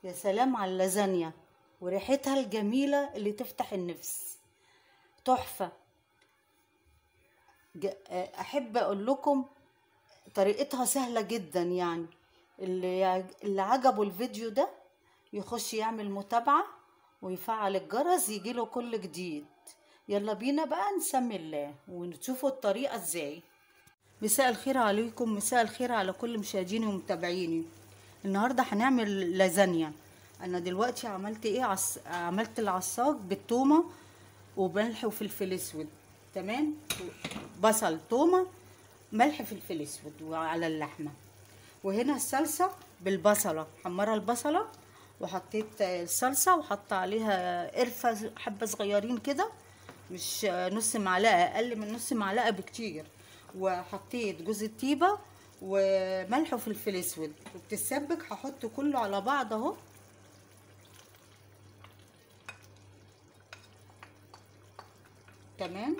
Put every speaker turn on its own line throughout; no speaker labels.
يا سلام على اللازانيا وريحتها الجميلة اللي تفتح النفس تحفة ج- أحب أقول لكم طريقتها سهلة جدا يعني اللي يعج- اللي عجبه الفيديو ده يخش يعمل متابعة ويفعل الجرس يجيله كل جديد يلا بينا بقى نسمي الله ونشوفوا الطريقة ازاي مساء الخير عليكم مساء الخير على كل مشاهديني ومتابعيني النهارده هنعمل لازانيا انا دلوقتي عملت ايه عص... عملت العصاج بالتومه وملح وفلفل اسود تمام بصل تومه ملح فلفل اسود وعلى اللحمه وهنا الصلصه بالبصله حمره البصله وحطيت الصلصه وحط عليها قرفه حبه صغيرين كده مش نص معلقه اقل من نص معلقه بكتير وحطيت جوز الطيبه وملح وفلفل اسود وبتتسبك هحط كله على بعض اهو تمام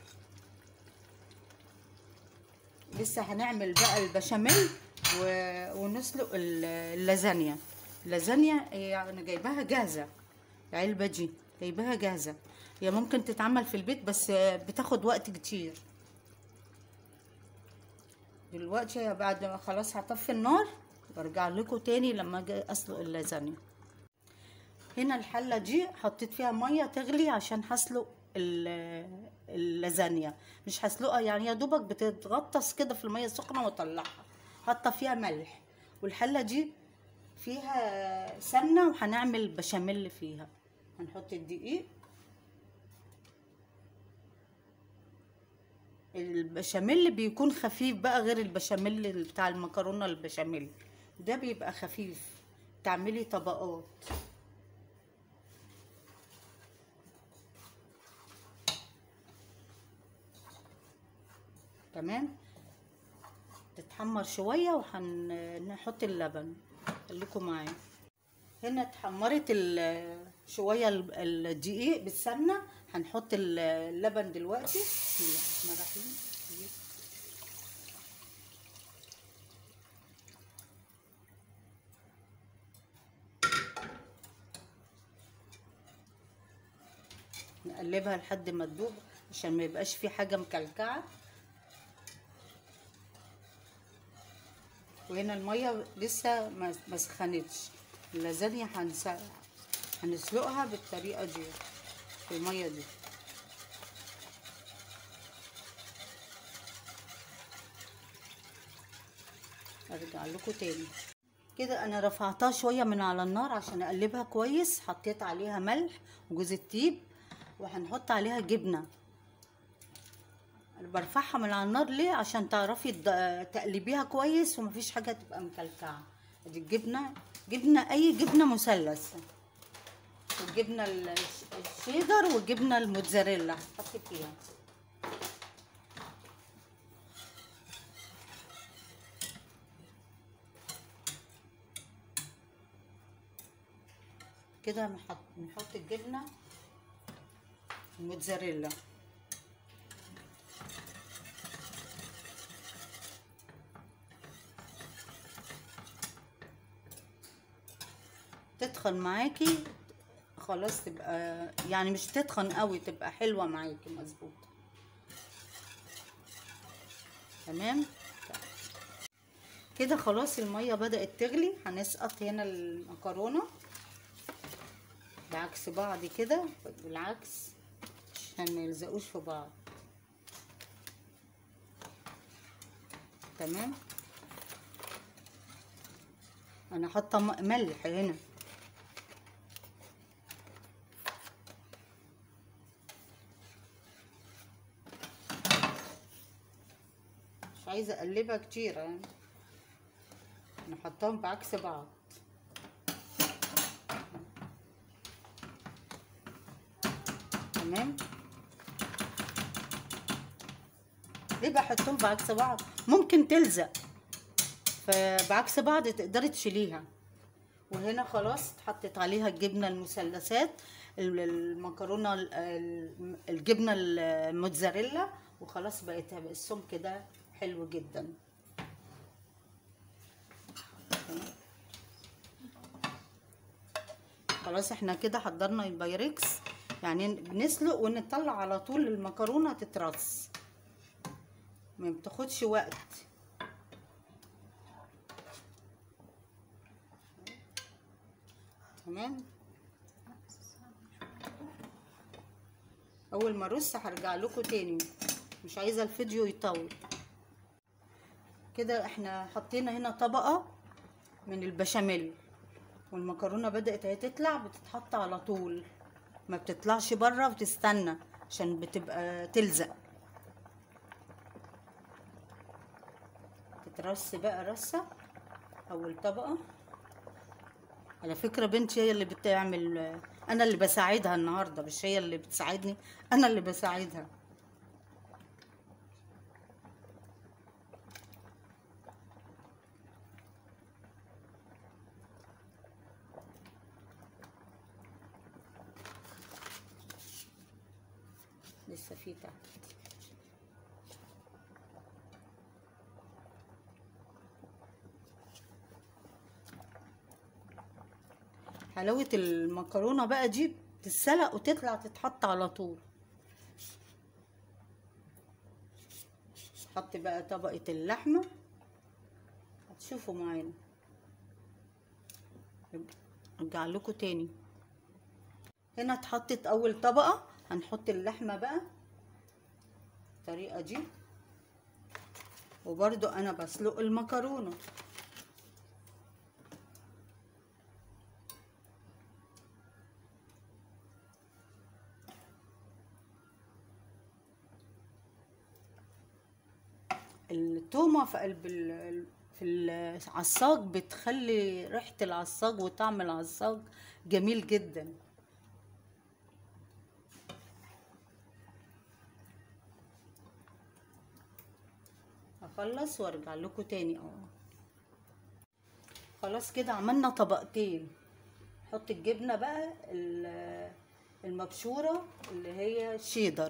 لسه هنعمل بقى البشاميل و... ونسلق ال- اللازانيا اللازانيا هي انا جايباها جاهزه العلبه دي جايباها جاهزه هي ممكن تتعمل في البيت بس بتاخد وقت كتير دلوقتي بعد ما خلاص هطفي النار برجع لكم تاني لما اجي اسلق اللازانيا هنا الحله دي حطيت فيها ميه تغلي عشان هسلق ال- اللازانيا مش هسلقها يعني يا دوبك بتتغطس كده في الميه السخنه واطلعها حاطه فيها ملح والحله دي فيها سمنه وهنعمل بشاميل فيها هنحط الدقيق البشاميل بيكون خفيف بقى غير البشاميل بتاع المكرونه البشاميل ده بيبقى خفيف تعملي طبقات تمام تتحمر شويه وهنحط اللبن خليكم معايا هنا اتحمرت ال- شويه ال- الدقيق بالسمنه هنحط ال- اللبن دلوقتي بسم الله الرحمن الرحيم نقلبها لحد ما تدوب عشان ما يبقاش في حاجه مكلكعه وهنا الميه لسه ما ما سخنتش اللازانيا هنس... هنسلقها بالطريقه دي في الميه دي ارجع لكم تاني كده انا رفعتها شويه من على النار عشان اقلبها كويس حطيت عليها ملح وجوز الطيب وهنحط عليها جبنه انا برفعها من على النار ليه عشان تعرفي تد- تقلبيها كويس ومفيش حاجه تبقى مكلكعه دي الجبنه جبنه اي جبنه مثلث والجبنه ال- الشيدر والجبنه الموتزاريلا هتحطي فيها كده نحط نحط الجبنه الموتزاريلا تتخن معاكي خلاص تبقى يعني مش تتخن قوي تبقى حلوه معاكي مظبوطه تمام كده خلاص الميه بدات تغلي هنسقط هنا المكرونه بعكس بعض كده بالعكس عشان ما يلزقوش في بعض تمام انا حاطه م- ملح هنا مش عايزه اقلبها كتير يعني انا حطاهم بعكس بعض تمام ليه بحطهم بعكس بعض ممكن تلزق فبعكس بعض تقدري تشيليها وهنا خلاص اتحطت عليها الجبنه المثلثات ال- المكرونه ال- ال- الجبنه الموتزاريلا وخلاص بقت السمك ده حلو جدا خلاص احنا كده حضرنا البايركس يعني بنسلق ونطلع على طول المكرونه تترص ما بتاخدش وقت تمام اول ما ارص هرجع لكم تاني مش عايزه الفيديو يطول كده احنا حطينا هنا طبقه من البشاميل والمكرونه بدات اهي تطلع بتتحط على طول ما بتطلعش بره وتستنى عشان بتبقى تلزق تترص بقى رصه اول طبقه على فكره بنتي هي اللي بتعمل انا اللي بساعدها النهارده مش هي اللي بتساعدني انا اللي بساعدها لسه في تحت حلاوة المكرونة بقى دي تتسلق وتطلع تتحط على طول حط بقى طبقة اللحمة هتشوفوا معانا ارجع لكم تاني هنا اتحطت اول طبقة هنحط اللحمة بقى الطريقة دي وبرضو انا بسلق المكرونة التومة في قلب ال في العصاج بتخلي ريحة العصاج وطعم العصاج جميل جدا هخلص وارجع لكم تاني اه خلاص كده عملنا طبقتين نحط الجبنة بقى المبشورة اللي هي شيدر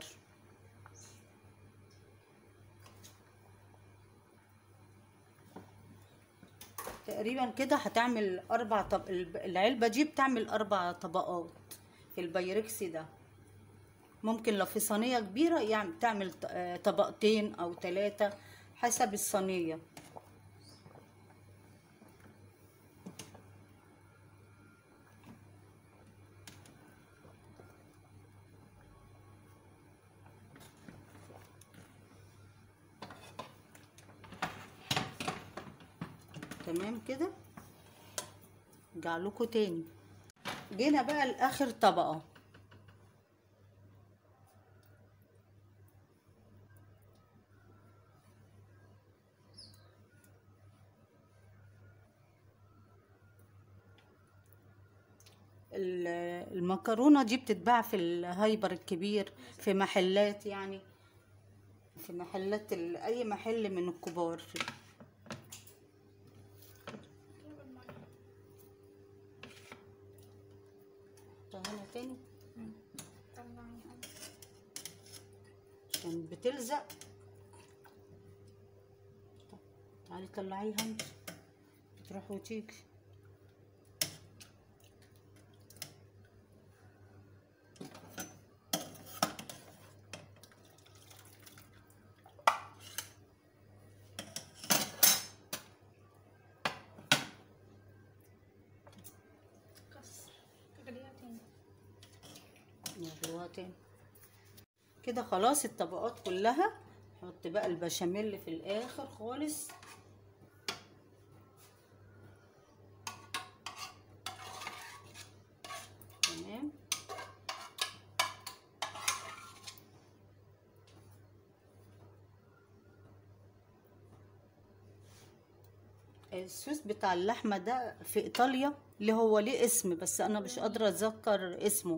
تقريبا كده هتعمل اربع طب العلبه دي بتعمل اربع طبقات في البايركسي ده ممكن لو في صينيه كبيره يعني تعمل طبقتين او ثلاثه حسب الصينيه تمام كده ارجع لكم تاني جينا بقى لاخر طبقه المكرونه دي بتتباع في الهايبر الكبير في محلات يعني في محلات اي محل من الكبار هنا تاني عشان بتلزق تعالي طلعيها انت بتروح وتيجي نغلوها تاني كده خلاص الطبقات كلها نحط بقى البشاميل في الاخر خالص تمام الصوص بتاع اللحمه ده في ايطاليا اللي هو ليه اسم بس انا مش قادره اتذكر اسمه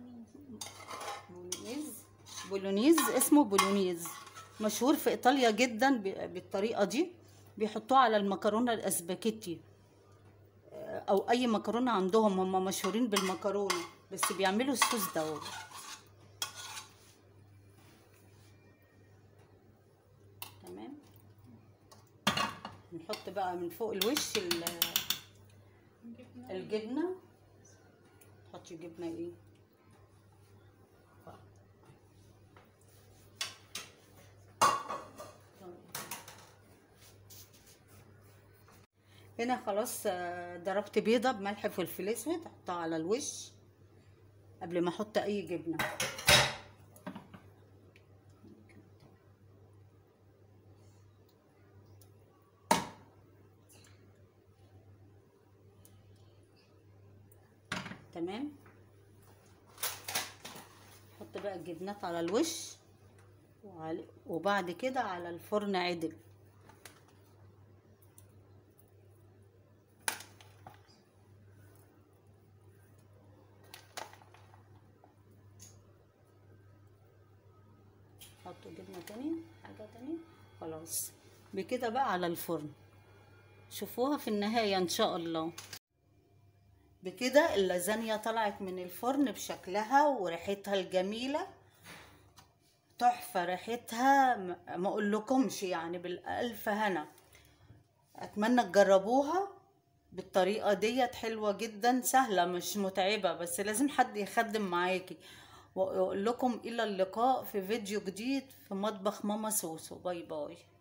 بولونيز بولونيز اسمه بولونيز مشهور في ايطاليا جدا بالطريقه دي بيحطوه على المكرونه الاسباجيتي او اي مكرونه عندهم هم مشهورين بالمكرونه بس بيعملوا الصوص ده تمام نحط بقى من فوق الوش الجبنه حطي جبنه ايه هنا خلاص آه، ضربت بيضه بملح وفلفل اسود احطها على الوش قبل ما احط اي جبنه تمام احط بقى الجبنات على الوش وعلى وبعد كده على الفرن عدل حطوا جبنه تاني حاجه تانية خلاص بكده بقى على الفرن شوفوها في النهايه ان شاء الله بكده اللازانيا طلعت من الفرن بشكلها وريحتها الجميله تحفه ريحتها ما اقولكمش يعني بالالف هنا اتمنى تجربوها بالطريقه ديت حلوه جدا سهله مش متعبه بس لازم حد يخدم معاكي واقول لكم الى اللقاء في فيديو جديد في مطبخ ماما سوسو باي باي